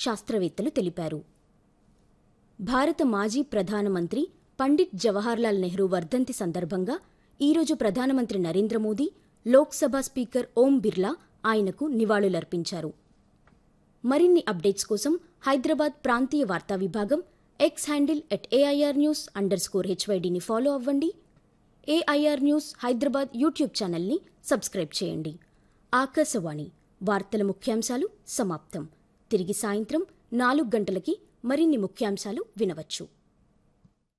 శాస్త్రవేత్తలు తెలిపారు భారత మాజీ ప్రధానమంత్రి పండిట్ జవహర్లాల్ నెహ్రూ వర్ధంతి సందర్భంగా ఈరోజు ప్రధానమంత్రి నరేంద్ర మోదీ లోక్సభ స్పీకర్ ఓం బిర్లా ఆయనకు నివాళులర్పించారు మరిన్ని అప్డేట్స్ కోసం హైదరాబాద్ ప్రాంతీయ వార్తా విభాగం X handle at AIR news underscore హెచ్వైడిని ఫాలో అవ్వండి ఏఐఆర్ న్యూస్ హైదరాబాద్ యూట్యూబ్ ఛానల్ని సబ్స్క్రైబ్ చేయండి ఆకాశవాణి వార్తల ముఖ్యాంశాలు సమాప్తం తిరిగి సాయంత్రం నాలుగు గంటలకి మరిన్ని ముఖ్యాంశాలు వినవచ్చు